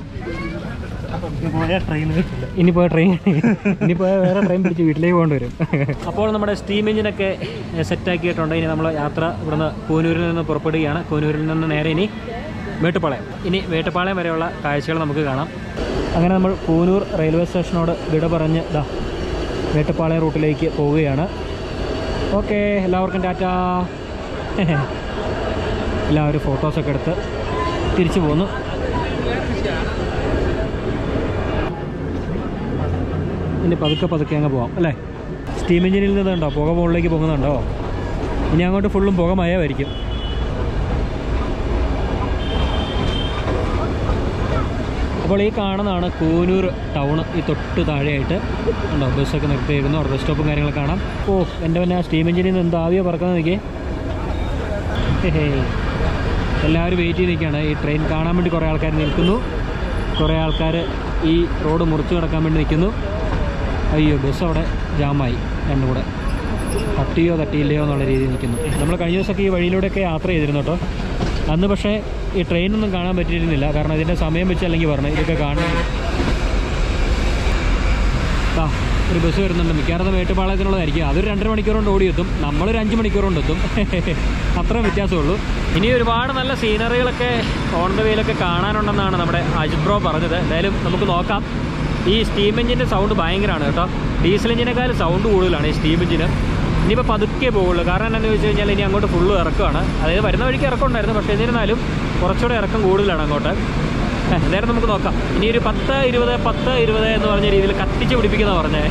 Speaker 2: പോയ ട്രെയിൻ കിട്ടില്ല
Speaker 1: ഇനി പോയ ട്രെയിൻ ഇനി പോയ വേറെ ട്രെയിൻ പിടിച്ച് വീട്ടിലേക്ക് പോകേണ്ടി വരും അപ്പോൾ നമ്മുടെ സ്റ്റീം എഞ്ചിനൊക്കെ സെറ്റാക്കിയിട്ടുണ്ട് ഇനി നമ്മൾ യാത്ര ഇവിടുന്ന് കൂനൂരിൽ നിന്ന് പുറപ്പെടുകയാണ് കൂനൂരിൽ നിന്ന് നേരെ ഇനി മേട്ടുപ്പാളയം ഇനി മേട്ടുപ്പാളയം വരെയുള്ള കാഴ്ചകൾ നമുക്ക് കാണാം അങ്ങനെ നമ്മൾ കൂനൂർ റെയിൽവേ സ്റ്റേഷനോട് വിട പറഞ്ഞ് ഇതാ മേട്ടുപ്പാളയം റൂട്ടിലേക്ക് പോവുകയാണ് ഓക്കെ എല്ലാവർക്കും ടാറ്റാ എല്ലാവരും ഫോട്ടോസൊക്കെ എടുത്ത് തിരിച്ചു പോന്നു ഇനി പതുക്കെ പതുക്കെ അങ്ങ് പോവാം അല്ലേ സ്റ്റീം എഞ്ചിനിൽ നിന്നുണ്ടോ പുക മുകളിലേക്ക് പോകുന്നുണ്ടോ ഇനി അങ്ങോട്ട് ഫുള്ളും പുക മയമായിരിക്കും അപ്പോൾ ഈ കാണുന്നതാണ് കൂനൂർ ടൗൺ ഈ തൊട്ട് താഴെയായിട്ട് ഉണ്ടോ ബസ്സൊക്കെ നിർത്തിയിരിക്കുന്നു അവിടെ ബസ് സ്റ്റോപ്പും കാര്യങ്ങളൊക്കെ കാണാം ഓ എൻ്റെ പിന്നെ ആ സ്റ്റീം എഞ്ചിനിൽ നിന്ന് എന്താവിയോ പറക്കുന്നത് നോക്കിയേ ഹേ എല്ലാവരും വെയിറ്റ് ചെയ്ത് നിൽക്കുകയാണ് ഈ ട്രെയിൻ കാണാൻ വേണ്ടി കുറേ ആൾക്കാർ നിൽക്കുന്നു കുറേ ആൾക്കാർ ഈ റോഡ് മുറിച്ച് കിടക്കാൻ വേണ്ടി നിൽക്കുന്നു അയ്യോ ബസ് അവിടെ ജാമായി രണ്ടും കൂടെ തട്ടിയോ തട്ടിയില്ലയോ എന്നുള്ള രീതിയിൽ നിൽക്കുന്നു നമ്മൾ കഴിഞ്ഞ ദിവസമൊക്കെ ഈ വഴിയിലൂടെയൊക്കെ യാത്ര ചെയ്തിരുന്നു കേട്ടോ അന്ന് പക്ഷേ ഈ ട്രെയിനൊന്നും കാണാൻ പറ്റിയിരുന്നില്ല കാരണം ഇതിൻ്റെ സമയം വെച്ച് അല്ലെങ്കിൽ പറഞ്ഞു ഇതൊക്കെ കാണുന്നത് ആ ഒരു ബസ് വരുന്നുണ്ട് മിക്കവാറും മേട്ടുപാളയത്തിനുള്ളതായിരിക്കും അതൊരു രണ്ടര മണിക്കൂർ കൊണ്ട് ഓടിയെത്തും നമ്മളൊരു അഞ്ച് മണിക്കൂർ കൊണ്ട് എത്തും അത്രയും വ്യത്യാസമുള്ളൂ ഇനി ഒരുപാട് നല്ല സീനറികളൊക്കെ ഓൺ ദ വേയിലൊക്കെ കാണാനുണ്ടെന്നാണ് നമ്മുടെ അജിത് ബ്രോ പറഞ്ഞത് എന്തായാലും നമുക്ക് നോക്കാം ഈ സ്റ്റീം എഞ്ചിൻ്റെ സൗണ്ട് ഭയങ്കരമാണ് കേട്ടോ ഡീസൽ എഞ്ചിനേക്കാൾ സൗണ്ട് കൂടുതലാണ് ഈ സ്റ്റീം എഞ്ചിന് ഇനിയിപ്പോൾ പതുക്കെ പോകുള്ളൂ കാരണം എന്താണെന്ന് ചോദിച്ചു കഴിഞ്ഞാൽ ഇനി അങ്ങോട്ട് ഫുള്ള് ഇറക്കമാണ് അതായത് വരുന്ന വഴിക്ക് ഇറക്കം ഉണ്ടായിരുന്നു പക്ഷേ എന്നിരുന്നാലും കുറച്ചുകൂടെ ഇറക്കം കൂടുതലാണ് അങ്ങോട്ട് ഏ, എന്തായാലും നമുക്ക് നോക്കാം ഇനി ഒരു പത്ത് ഇരുപത് പത്ത് ഇരുപത് എന്ന് പറഞ്ഞ രീതിയിൽ കത്തിച്ച് പിടിപ്പിക്കുന്ന പറഞ്ഞേ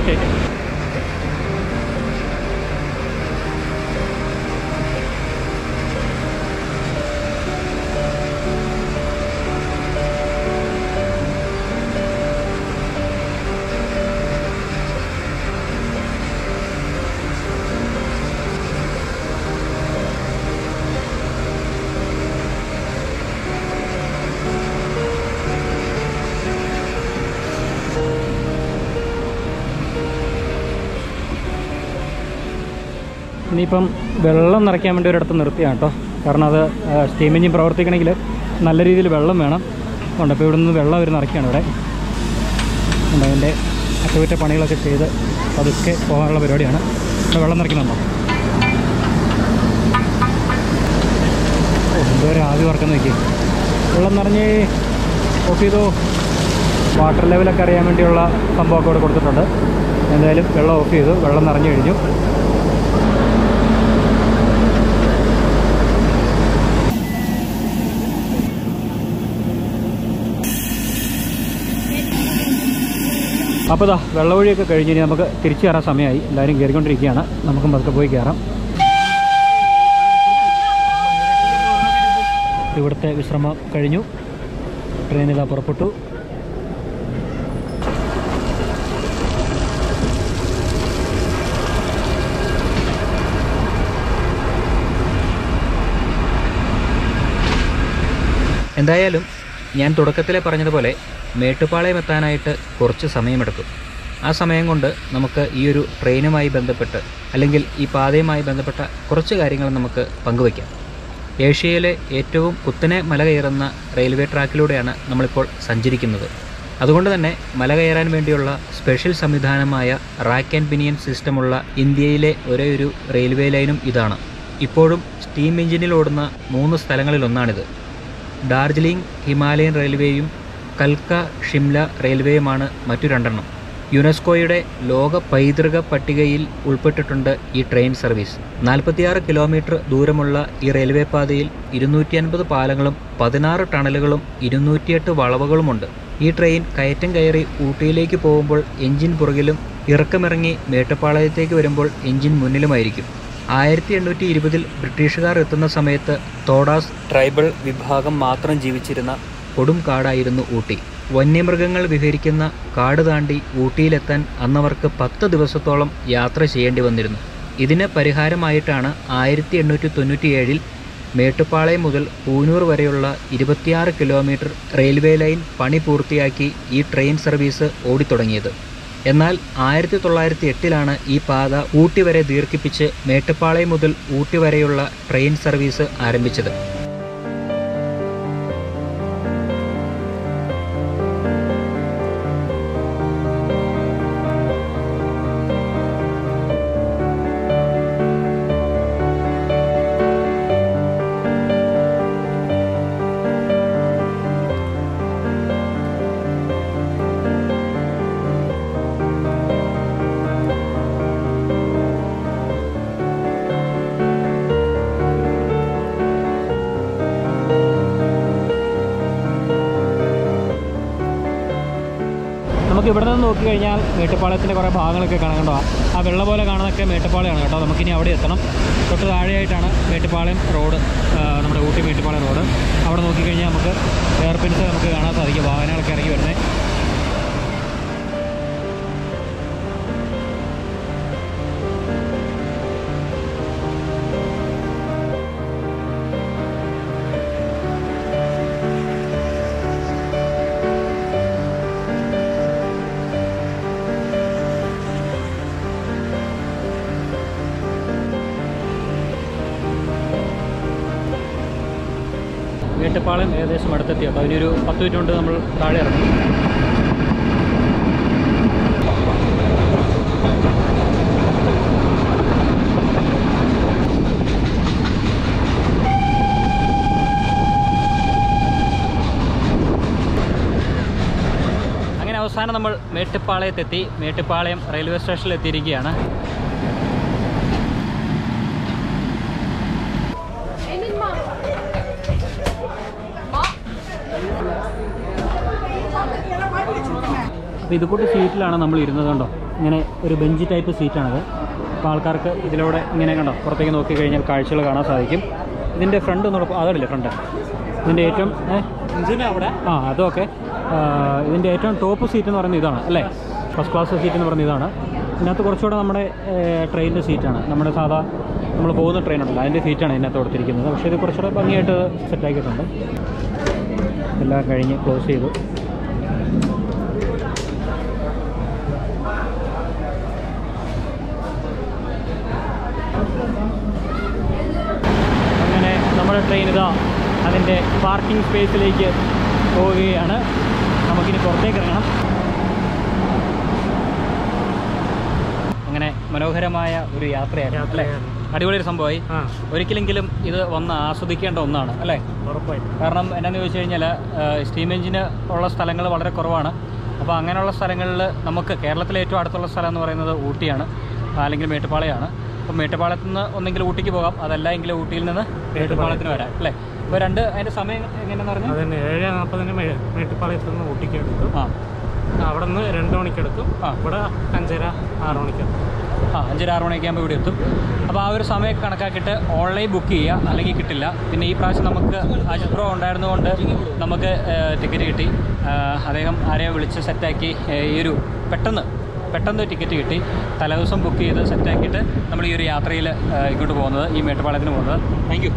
Speaker 1: ഇനിയിപ്പം വെള്ളം നിറയ്ക്കാൻ വേണ്ടി ഒരിടത്ത് നിർത്തിയാണ് കേട്ടോ കാരണം അത് സ്റ്റീം എഞ്ചിൻ പ്രവർത്തിക്കണമെങ്കിൽ നല്ല രീതിയിൽ വെള്ളം വേണം ഉണ്ട് അപ്പോൾ ഇവിടെ നിന്ന് വെള്ളം അവർ നിറയ്ക്കുകയാണ് ഇവിടെ ഉണ്ട് അതിൻ്റെ അറ്റകുറ്റപ്പണികളൊക്കെ ചെയ്ത് പതുക്കെ പോകാനുള്ള പരിപാടിയാണ് ഇവിടെ വെള്ളം നിറയ്ക്കുന്നുണ്ടോ ഓ, എന്തോരം ആവി വറക്കുന്ന നോക്കി വെള്ളം നിറഞ്ഞ് ഓഫ് ചെയ്തോ വാട്ടർ ലെവലൊക്കെ അറിയാൻ വേണ്ടിയുള്ള സംഭവമൊക്കെ ഇവിടെ കൊടുത്തിട്ടുണ്ട് എന്തായാലും വെള്ളം ഓഫ് ചെയ്തു വെള്ളം നിറഞ്ഞു കഴിഞ്ഞു അപ്പോൾ ഇതാ വെള്ളവഴിയൊക്കെ കഴിഞ്ഞ് ഇനി നമുക്ക് തിരിച്ചു കയറാൻ സമയമായി എല്ലാവരും കയറിക്കൊണ്ടിരിക്കുകയാണ് നമുക്കും പതുക്കെ പോയി കയറാം ഇവിടുത്തെ വിശ്രമം കഴിഞ്ഞു ട്രെയിൻ ഇതാ പുറപ്പെട്ടു
Speaker 4: എന്തായാലും ഞാൻ തുടക്കത്തിലെ പറഞ്ഞതുപോലെ മേട്ടുപ്പാളയം എത്താനായിട്ട് കുറച്ച് സമയമെടുക്കും ആ സമയം കൊണ്ട് നമുക്ക് ഈ ഒരു ട്രെയിനുമായി ബന്ധപ്പെട്ട് അല്ലെങ്കിൽ ഈ പാതയുമായി ബന്ധപ്പെട്ട കുറച്ച് കാര്യങ്ങൾ നമുക്ക് പങ്കുവയ്ക്കാം ഏഷ്യയിലെ ഏറ്റവും കുത്തനെ മല കയറുന്ന റെയിൽവേ ട്രാക്കിലൂടെയാണ് നമ്മളിപ്പോൾ സഞ്ചരിക്കുന്നത് അതുകൊണ്ട് തന്നെ മല കയറാൻ വേണ്ടിയുള്ള സ്പെഷ്യൽ സംവിധാനമായ റാക്ക് ആൻഡ് പിനിയൻ സിസ്റ്റമുള്ള ഇന്ത്യയിലെ ഒരേ ഒരു റെയിൽവേ ലൈനും ഇതാണ് ഇപ്പോഴും സ്റ്റീം എഞ്ചിനിൽ ഓടുന്ന മൂന്ന് സ്ഥലങ്ങളിലൊന്നാണിത് ഡാർജിലിംഗ് ഹിമാലയൻ റെയിൽവേയും കൽക്ക ഷിംല റെയിൽവേയുമാണ് മറ്റു രണ്ടെണ്ണം യുനെസ്കോയുടെ ലോക പൈതൃക പട്ടികയിൽ ഉൾപ്പെട്ടിട്ടുണ്ട് ഈ ട്രെയിൻ സർവീസ് നാൽപ്പത്തിയാറ് കിലോമീറ്റർ ദൂരമുള്ള ഈ റെയിൽവേ പാതയിൽ ഇരുന്നൂറ്റി അൻപത് പാലങ്ങളും പതിനാറ് ടണലുകളും ഇരുന്നൂറ്റിയെട്ട് വളവുകളുമുണ്ട് ഈ ട്രെയിൻ കയറ്റം കയറി ഊട്ടിയിലേക്ക് പോകുമ്പോൾ എഞ്ചിൻ പുറകിലും ഇറക്കമിറങ്ങി മേട്ടുപ്പാളയത്തേക്ക് വരുമ്പോൾ എഞ്ചിൻ മുന്നിലുമായിരിക്കും ആയിരത്തി എണ്ണൂറ്റി ഇരുപതിൽ ബ്രിട്ടീഷുകാർ എത്തുന്ന സമയത്ത് തോഡാസ് ട്രൈബൽ വിഭാഗം മാത്രം ജീവിച്ചിരുന്ന കൊടും കാടായിരുന്നു ഊട്ടി വന്യമൃഗങ്ങൾ വിഹരിക്കുന്ന കാട് താണ്ടി ഊട്ടിയിലെത്താൻ അന്നവർക്ക് പത്ത് ദിവസത്തോളം യാത്ര ചെയ്യേണ്ടി വന്നിരുന്നു ഇതിന് പരിഹാരമായിട്ടാണ് ആയിരത്തി എണ്ണൂറ്റി തൊണ്ണൂറ്റിയേഴിൽ മേട്ടുപ്പാളയം മുതൽ പൂനൂർ വരെയുള്ള ഇരുപത്തിയാറ് കിലോമീറ്റർ റെയിൽവേ ലൈൻ പണി പൂർത്തിയാക്കി ഈ ട്രെയിൻ സർവീസ് ഓടിത്തുടങ്ങിയത് എന്നാൽ ആയിരത്തി തൊള്ളായിരത്തി എട്ടിലാണ് ഈ പാത ഊട്ടി വരെ ദീർഘിപ്പിച്ച് മേട്ടുപ്പാളയം മുതൽ ഊട്ടി വരെയുള്ള ട്രെയിൻ സർവീസ് ആരംഭിച്ചത്
Speaker 1: നമുക്ക് ഇവിടെ നിന്ന് നോക്കി കഴിഞ്ഞാൽ മേട്ടുപ്പാളയത്തിൻ്റെ കുറേ ഭാഗങ്ങളൊക്കെ കാണാൻ കണ്ടോ ആ വെള്ള പോലെ കാണുന്നതൊക്കെ മേട്ടുപ്പാളയമാണ് കേട്ടോ നമുക്കിനി അവിടെ എത്തണം തൊട്ട് താഴെയായിട്ടാണ് മേട്ടുപ്പാളയം റോഡ് ആ, നമ്മുടെ ഊട്ടി മേട്ടുപ്പാളയം റോഡ് അവിടെ നോക്കിക്കഴിഞ്ഞാൽ നമുക്ക് എയർപിൻസ് നമുക്ക് കാണാൻ സാധിക്കും വാഹനങ്ങളൊക്കെ ഇറങ്ങി വരുന്നത് മേട്ടുപ്പാളയം ഏകദേശം അടുത്തെത്തി കേട്ടോ ഇനിയൊരു പത്ത് മിനിറ്റ് കൊണ്ട് നമ്മൾ താഴെ ഇറങ്ങും അങ്ങനെ അവസാനം നമ്മൾ മേട്ടുപ്പാളയത്തെത്തി മേട്ടുപ്പാളയം റെയിൽവേ സ്റ്റേഷനിൽ എത്തിയിരിക്കുകയാണ് അപ്പോൾ ഇതുകൂട്ട് സീറ്റിലാണ് നമ്മൾ ഇരുന്നത് കണ്ടോ ഇങ്ങനെ ഒരു ബെഞ്ച് ടൈപ്പ് സീറ്റാണത് അപ്പോൾ ആൾക്കാർക്ക് ഇതിലൂടെ ഇങ്ങനെ കണ്ടോ പുറത്തേക്ക് നോക്കി കഴിഞ്ഞാൽ കാഴ്ചകൾ കാണാൻ സാധിക്കും ഇതിൻ്റെ ഫ്രണ്ട് ഒന്നുകൂടെ അതല്ലേ ഫ്രണ്ട് ഇതിൻ്റെ ഏറ്റവും ഏ?
Speaker 2: അവിടെ
Speaker 1: ആ അതൊക്കെ ഇതിൻ്റെ ഏറ്റവും ടോപ്പ് സീറ്റ് എന്ന് പറയുന്നത് ഇതാണ് അല്ലേ ഫസ്റ്റ് ക്ലാസ് സീറ്റ് എന്ന് പറയുന്നത് ഇതാണ് ഇതിനകത്ത് കുറച്ചുകൂടെ നമ്മുടെ ട്രെയിനിൻ്റെ സീറ്റാണ് നമ്മുടെ സാധാ നമ്മൾ പോകുന്ന ട്രെയിൻ ഉണ്ടല്ലോ അതിൻ്റെ സീറ്റാണ് ഇതിനകത്ത് കൊടുത്തിരിക്കുന്നത് പക്ഷേ ഇത് കുറച്ചുകൂടെ ഭംഗിയായിട്ട് സെറ്റാക്കിയിട്ടുണ്ട് എല്ലാം കഴിഞ്ഞ് ക്ലോസ് ചെയ്തു അങ്ങനെ നമ്മുടെ ട്രെയിൻ ഇതാ അതിൻ്റെ പാർക്കിംഗ് സ്പേസിലേക്ക് പോവുകയാണ് നമുക്കിനി പുറത്തേക്ക് ഇറങ്ങണം അങ്ങനെ മനോഹരമായ ഒരു യാത്രയായിരുന്നു അല്ലേ
Speaker 2: യാത്രയായിരുന്നു.
Speaker 1: അടിപൊളി ഒരു സംഭവമായി
Speaker 2: ആ
Speaker 1: ഒരിക്കലെങ്കിലും ഇത് വന്ന് ആസ്വദിക്കേണ്ട ഒന്നാണ് അല്ലേ
Speaker 2: ഉറപ്പായിട്ടും
Speaker 1: കാരണം എന്നാന്ന് ചോദിച്ചു കഴിഞ്ഞാൽ സ്റ്റീം എഞ്ചിന് ഉള്ള സ്ഥലങ്ങൾ വളരെ കുറവാണ് അപ്പോൾ അങ്ങനെയുള്ള സ്ഥലങ്ങളിൽ നമുക്ക് കേരളത്തിലെ ഏറ്റവും അടുത്തുള്ള സ്ഥലം എന്ന് പറയുന്നത് ഊട്ടിയാണ് അല്ലെങ്കിൽ മേട്ടുപ്പാളയമാണ് അപ്പോൾ മേട്ടുപ്പാളയത്ത് നിന്ന് ഒന്നെങ്കിൽ ഊട്ടിക്ക് പോകാം അതല്ല എങ്കിൽ ഊട്ടിയിൽ നിന്ന് മേട്ടുപ്പാളയത്തിന് വരാം അല്ലേ അപ്പോൾ രണ്ട് അതിൻ്റെ സമയം എങ്ങനെയാണെന്ന് പറഞ്ഞാൽ
Speaker 2: അത് തന്നെ ഏഴ് നാൽപ്പതിന് മേട്ടുപ്പാളയത്ത് നിന്ന് ഊട്ടിക്ക് എടുക്കും
Speaker 1: ആ
Speaker 2: അവിടെ നിന്ന് രണ്ട് മണിക്കെടുക്കും
Speaker 1: ആ.
Speaker 2: ഇവിടെ അഞ്ചര ആറ് മണിക്കെടുക്കും
Speaker 1: ആ അഞ്ചര ആറ് മണിയൊക്കെ ആകുമ്പോൾ ഇവിടെ എത്തും അപ്പോൾ ആ ഒരു സമയം കണക്കാക്കിയിട്ട് ഓൺലൈൻ ബുക്ക് ചെയ്യുക അല്ലെങ്കിൽ കിട്ടില്ല പിന്നെ ഈ പ്രാവശ്യം നമുക്ക് അജിത് ബ്രോ ഉണ്ടായിരുന്നതുകൊണ്ട് നമുക്ക് ടിക്കറ്റ് കിട്ടി ആ, അദ്ദേഹം ആരെയോ വിളിച്ച് സെറ്റാക്കി ഏ, ഈ ഒരു പെട്ടെന്ന് പെട്ടെന്ന് ടിക്കറ്റ് കിട്ടി തലേദിവസം ബുക്ക് ചെയ്ത് സെറ്റാക്കിയിട്ട് നമ്മൾ ഈ ഒരു യാത്രയിൽ ഇങ്ങോട്ട് പോകുന്നത് ഈ മേട്ടുപ്പാളയത്തിന് പോകുന്നത് താങ്ക് യു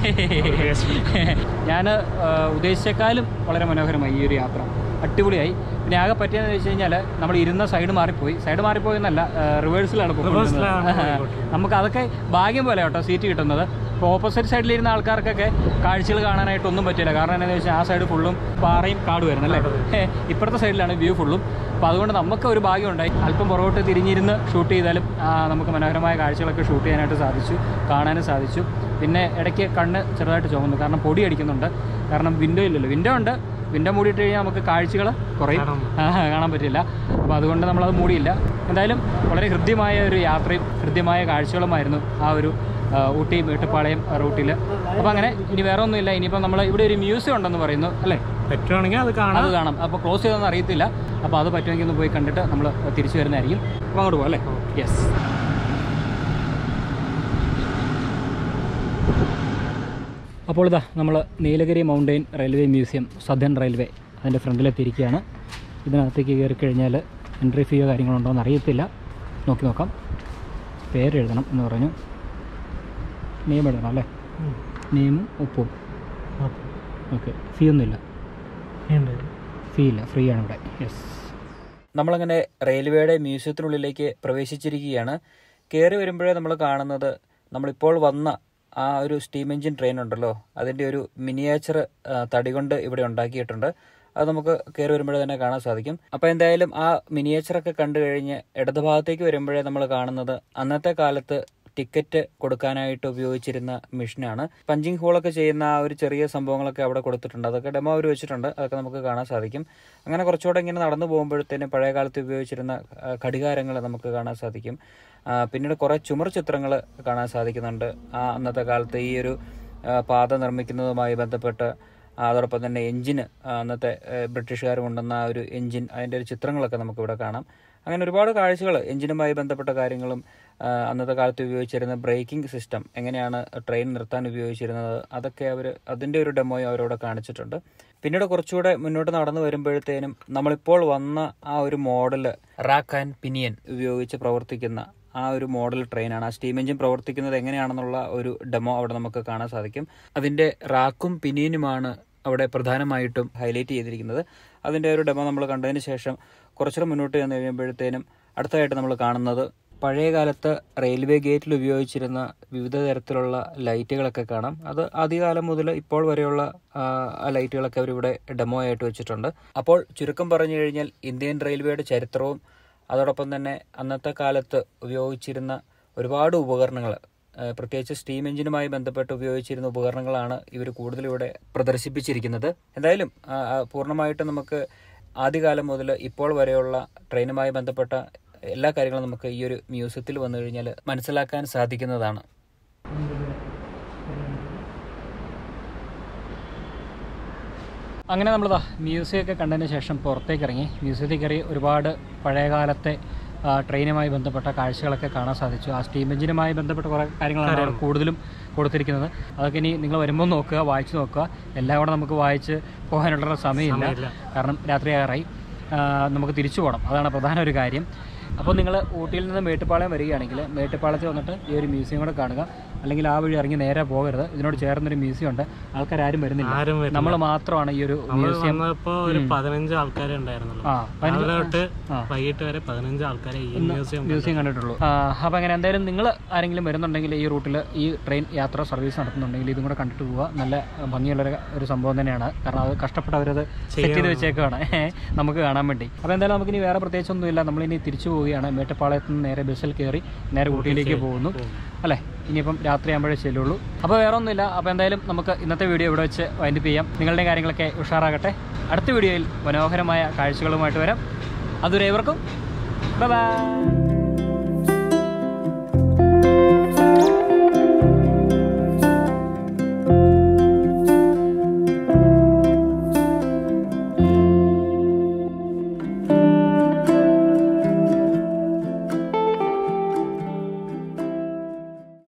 Speaker 1: ഞാൻ ഉദ്ദേശിച്ചേക്കാളും വളരെ മനോഹരമായി ഈ ഒരു യാത്ര അടിപൊളിയായി പിന്നെ ആകെ പറ്റിയെന്ന് വെച്ച് കഴിഞ്ഞാൽ നമ്മൾ ഇരുന്ന സൈഡ് മാറിപ്പോയി സൈഡ് മാറിപ്പോയി എന്നല്ല റിവേഴ്സിലാണ്
Speaker 2: റിവേഴ്സിലാണ്
Speaker 1: പോയിക്കൊണ്ടിരുന്നത് നമുക്ക് അതൊക്കെ ഭാഗ്യം പോലെ കേട്ടോ സീറ്റ് കിട്ടുന്നത് ഇപ്പോൾ ഓപ്പോസിറ്റ് സൈഡിലിരുന്ന ആൾക്കാർക്കൊക്കെ കാഴ്ചകൾ കാണാനായിട്ടൊന്നും പറ്റില്ല കാരണം എന്താണെന്ന് വെച്ചാൽ ആ സൈഡ് ഫുള്ളും പാറയും കാടുമായിരുന്നു അല്ലേ ഇപ്പുറത്തെ സൈഡിലാണ് വ്യൂ ഫുള്ളും അപ്പോൾ അതുകൊണ്ട് നമുക്ക് ഒരു ഭാഗ്യം ഉണ്ടായി അല്പം പുറകോട്ട് തിരിഞ്ഞിരുന്ന് ഷൂട്ട് ചെയ്താലും ആ, നമുക്ക് മനോഹരമായ കാഴ്ചകളൊക്കെ ഷൂട്ട് ചെയ്യാനായിട്ട് സാധിച്ചു കാണാനും സാധിച്ചു പിന്നെ ഇടയ്ക്ക് കണ്ണ് ചെറുതായിട്ട് ചുമന്നു കാരണം പൊടി അടിക്കുന്നുണ്ട് കാരണം വിൻഡോ ഇല്ലല്ലോ വിൻഡോ ഉണ്ട് വിൻഡോ മൂടിയിട്ട് കഴിഞ്ഞാൽ നമുക്ക് കാഴ്ചകൾ കുറയും
Speaker 2: കാണാൻ
Speaker 1: ആ, കാണാൻ പറ്റില്ല അപ്പോൾ അതുകൊണ്ട് നമ്മളത് മൂടിയില്ല എന്തായാലും വളരെ ഹൃദ്യമായ ഒരു യാത്രയും ഹൃദ്യമായ കാഴ്ചകളുമായിരുന്നു ആ ഒരു ആ, ഊട്ടി മേട്ടുപ്പാളയം റൂട്ടിൽ അപ്പോൾ അങ്ങനെ ഇനി വേറെ ഒന്നുമില്ല ഇനിയിപ്പോൾ നമ്മൾ ഇവിടെ ഒരു മ്യൂസിയം ഉണ്ടെന്ന് പറയുന്നു അല്ലേ
Speaker 2: പറ്റുവാണെങ്കിൽ അത് കാണാം
Speaker 1: അത് കാണാം അപ്പോൾ ക്ലോസ് ചെയ്തൊന്നും അറിയത്തില്ല അപ്പോൾ അത് പറ്റുമെങ്കിൽ ഒന്ന് പോയി കണ്ടിട്ട് നമ്മൾ തിരിച്ചു വരുന്നതായിരിക്കും അപ്പോൾ അങ്ങോട്ട് പോകാം അല്ലേ യെസ് അപ്പോൾ ഇതാ നമ്മൾ Nilgiri mountain railway museum southern railway അതിൻ്റെ ഫ്രണ്ടിലെത്തിയിരിക്കുകയാണ് ഇതിനകത്തേക്ക് കയറി കഴിഞ്ഞാൽ എൻട്രി ഫീയോ കാര്യങ്ങളുണ്ടോ എന്ന് അറിയത്തില്ല നോക്കി നോക്കാം പേര് എഴുതണം എന്ന് പറഞ്ഞു നെയിം എഴുതണം അല്ലേ നെയിമും ഒപ്പും ഓക്കെ ഫീ ഒന്നുമില്ല ഫീ ഇല്ല ഫ്രീ ആണ് ഇവിടെ യെസ്
Speaker 4: നമ്മളങ്ങനെ റെയിൽവേയുടെ മ്യൂസിയത്തിനുള്ളിലേക്ക് പ്രവേശിച്ചിരിക്കുകയാണ് കയറി വരുമ്പോഴേ നമ്മൾ കാണുന്നത് നമ്മളിപ്പോൾ വന്ന ആ ഒരു സ്റ്റീം എഞ്ചിൻ ട്രെയിൻ ഉണ്ടല്ലോ അതിൻ്റെ ഒരു മിനിയേച്ചർ തടി കൊണ്ട് ഇവിടെ ഉണ്ടാക്കിയിട്ടുണ്ട് അത് നമുക്ക് കയറി വരുമ്പോഴേ തന്നെ കാണാൻ സാധിക്കും അപ്പോൾ എന്തായാലും ആ മിനിയേച്ചറൊക്കെ കണ്ടു കഴിഞ്ഞ് ഇടതുഭാഗത്തേക്ക് വരുമ്പോഴേ നമ്മൾ കാണുന്നത് അന്നത്തെ കാലത്ത് ടിക്കറ്റ് കൊടുക്കാനായിട്ട് ഉപയോഗിച്ചിരുന്ന മെഷീനാണ് പഞ്ചിങ് ഹോളൊക്കെ ചെയ്യുന്ന ആ ഒരു ചെറിയ സംഭവങ്ങളൊക്കെ അവിടെ കൊടുത്തിട്ടുണ്ട് അതൊക്കെ ഡെമോ അവർ വെച്ചിട്ടുണ്ട് അതൊക്കെ നമുക്ക് കാണാൻ സാധിക്കും അങ്ങനെ കുറച്ചുകൂടെ ഇങ്ങനെ നടന്നു പോകുമ്പോഴത്തേനും പഴയ കാലത്ത് ഉപയോഗിച്ചിരുന്ന ഘടികാരങ്ങൾ നമുക്ക് കാണാൻ സാധിക്കും ആ, പിന്നീട് കുറേ ചുമർ ചിത്രങ്ങൾ കാണാൻ സാധിക്കുന്നുണ്ട് ആ അന്നത്തെ കാലത്ത് ഈ ഒരു ആ, പാത നിർമ്മിക്കുന്നതുമായി ബന്ധപ്പെട്ട് അതോടൊപ്പം തന്നെ എഞ്ചിന് അന്നത്തെ ബ്രിട്ടീഷുകാർ കൊണ്ടുവന്ന ആ ഒരു എഞ്ചിൻ അതിൻ്റെ ഒരു ചിത്രങ്ങളൊക്കെ നമുക്കിവിടെ കാണാം അങ്ങനെ ഒരുപാട് കാഴ്ചകൾ എഞ്ചിനുമായി ബന്ധപ്പെട്ട കാര്യങ്ങളും ആ, അന്നത്തെ കാലത്ത് ഉപയോഗിച്ചിരുന്ന ബ്രേക്കിംഗ് സിസ്റ്റം എങ്ങനെയാണ് ട്രെയിൻ നിർത്താൻ ഉപയോഗിച്ചിരുന്നത് അതൊക്കെ അവർ അതിൻ്റെ ഒരു ഡെമോയും അവരവിടെ കാണിച്ചിട്ടുണ്ട് പിന്നീട് കുറച്ചുകൂടെ മുന്നോട്ട് നടന്നു വരുമ്പോഴത്തേനും നമ്മളിപ്പോൾ വന്ന ആ ഒരു മോഡൽ റാക്ക് ആൻഡ് പിനിയൻ ഉപയോഗിച്ച് പ്രവർത്തിക്കുന്ന ആ ഒരു മോഡൽ ട്രെയിനാണ് ആ സ്റ്റീം എഞ്ചിൻ പ്രവർത്തിക്കുന്നത് എങ്ങനെയാണെന്നുള്ള ഒരു ഡെമോ അവിടെ നമുക്ക് കാണാൻ സാധിക്കും അതിൻ്റെ റാക്കും പിനിയനുമാണ് അവിടെ പ്രധാനമായിട്ടും ഹൈലൈറ്റ് ചെയ്തിരിക്കുന്നത് അതിൻ്റെ ഒരു ഡെമോ നമ്മൾ കണ്ടതിന് ശേഷം കുറച്ചുകൂടെ മുന്നോട്ട് ചെന്ന് കഴിയുമ്പോഴത്തേനും അടുത്തതായിട്ട് നമ്മൾ കാണുന്നത് പഴയ കാലത്ത് റെയിൽവേ ഗേറ്റിൽ ഉപയോഗിച്ചിരുന്ന വിവിധ തരത്തിലുള്ള ലൈറ്റുകളൊക്കെ കാണാം അത് ആദ്യകാലം മുതൽ ഇപ്പോൾ വരെയുള്ള ആ, ആ ലൈറ്റുകളൊക്കെ അവരിവിടെ ഡെമോ ആയിട്ട് വെച്ചിട്ടുണ്ട് അപ്പോൾ ചുരുക്കം പറഞ്ഞു കഴിഞ്ഞാൽ ഇന്ത്യൻ റെയിൽവേയുടെ ചരിത്രവും അതോടൊപ്പം തന്നെ അന്നത്തെ കാലത്ത് ഉപയോഗിച്ചിരുന്ന ഒരുപാട് ഉപകരണങ്ങൾ പ്രത്യേകിച്ച് സ്റ്റീം എഞ്ചിനുമായി ബന്ധപ്പെട്ട് ഉപയോഗിച്ചിരുന്ന ഉപകരണങ്ങളാണ് ഇവർ കൂടുതൽ ഇവിടെ പ്രദർശിപ്പിച്ചിരിക്കുന്നത് എന്തായാലും ആ, ആ, പൂർണ്ണമായിട്ടും നമുക്ക് ആദ്യകാലം മുതൽ ഇപ്പോൾ വരെയുള്ള ട്രെയിനുമായി ബന്ധപ്പെട്ട എല്ലാ കാര്യങ്ങളും നമുക്ക് ഈ ഒരു മ്യൂസിയത്തിൽ വന്നു കഴിഞ്ഞാൽ മനസ്സിലാക്കാൻ സാധിക്കുന്നതാണ്
Speaker 1: അങ്ങനെ നമ്മളിതാ മ്യൂസിയമൊക്കെ കണ്ടതിന് ശേഷം പുറത്തേക്ക് ഇറങ്ങി മ്യൂസിയത്തിൽ കയറി ഒരുപാട് പഴയകാലത്തെ ആ, ട്രെയിനുമായി ബന്ധപ്പെട്ട കാഴ്ചകളൊക്കെ കാണാൻ സാധിച്ചു ആ സ്റ്റീം എഞ്ചിനുമായി ബന്ധപ്പെട്ട കുറേ കാര്യങ്ങളാണ് അവിടെ കൂടുതലും കൊടുത്തിരിക്കുന്നത് അതൊക്കെ ഇനി നിങ്ങൾ വരുമ്പോൾ നോക്കുക വായിച്ച് നോക്കുക എല്ലാം കൂടെ നമുക്ക് വായിച്ച് പോകാനുള്ള സമയമില്ല കാരണം രാത്രിയാറായി ആ, നമുക്ക് തിരിച്ചു പോകണം അതാണ് പ്രധാന ഒരു കാര്യം അപ്പോൾ നിങ്ങൾ ഊട്ടിയിൽ നിന്ന് മേട്ടുപ്പാളയം വരികയാണെങ്കിൽ മേട്ടുപ്പാളയത്തിൽ വന്നിട്ട് ഈ ഒരു മ്യൂസിയം കൂടെ കാണുക അല്ലെങ്കിൽ ആ വഴി ഇറങ്ങി നേരെ പോകരുത് ഇതിനോട് ചേർന്നൊരു മ്യൂസിയം ഉണ്ട് ആൾക്കാരും വരുന്നില്ല
Speaker 2: ആരും വരുന്നില്ല.
Speaker 1: നമ്മൾ മാത്രമാണ് ഈ ഒരു
Speaker 2: നമ്മൾ
Speaker 1: മ്യൂസിയം
Speaker 2: വന്നപ്പോ ഒരു പതിനഞ്ച് ആൾക്കാരെ ഉണ്ടായിരുന്നുള്ളൂ
Speaker 1: ആ പതിനഞ്ച്
Speaker 2: രാവിലെ തൊട്ട്
Speaker 1: ആ.
Speaker 2: വൈകിട്ട് വരെ പതിനഞ്ച് ആൾക്കാരെ ഈ മ്യൂസിയം
Speaker 1: മ്യൂസിയം കണ്ടിട്ടുള്ളൂ അപ്പോൾ അങ്ങനെ എന്തായാലും നിങ്ങൾ ആരെങ്കിലും വരുന്നുണ്ടെങ്കിൽ ഈ റൂട്ടിൽ ഈ ട്രെയിൻ യാത്ര സർവീസ് നടത്തുന്നുണ്ടെങ്കിൽ ഇതും കൂടെ കണ്ടിട്ട് പോവുക നല്ല ഭംഗിയുള്ള ഒരു- ഒരു സംഭവം തന്നെയാണ് കാരണം അത് കഷ്ടപ്പെട്ട് അവരത് സെറ്റ് ചെയ്ത് വെച്ചേക്കാണ് നമുക്ക് കാണാൻ വേണ്ടി അപ്പോൾ എന്തായാലും നമുക്കിനി വേറെ പ്രത്യേകിച്ചൊന്നുമില്ല നമ്മളിനി തിരിച്ചു പോവുകയാണ് മേട്ടുപ്പാളയത്ത് നിന്ന് നേരെ ബസ്സിൽ കയറി നേരെ ഊട്ടിയിലേക്ക് പോകുന്നു അല്ലേ ഇനിയിപ്പം രാത്രി ആകുമ്പോഴേ ചെല്ലുള്ളൂ അപ്പോൾ വേറെ ഒന്നുമില്ല അപ്പോൾ എന്തായാലും നമുക്ക് ഇന്നത്തെ വീഡിയോ ഇവിടെ വെച്ച് വൈൻഡപ്പ് ചെയ്യാം നിങ്ങളുടെ കാര്യങ്ങളൊക്കെ ഉഷാറാകട്ടെ അടുത്ത വീഡിയോയിൽ മനോഹരമായ കാഴ്ചകളുമായിട്ട് വരാം അതുവരെ ഏവർക്കും ബൈ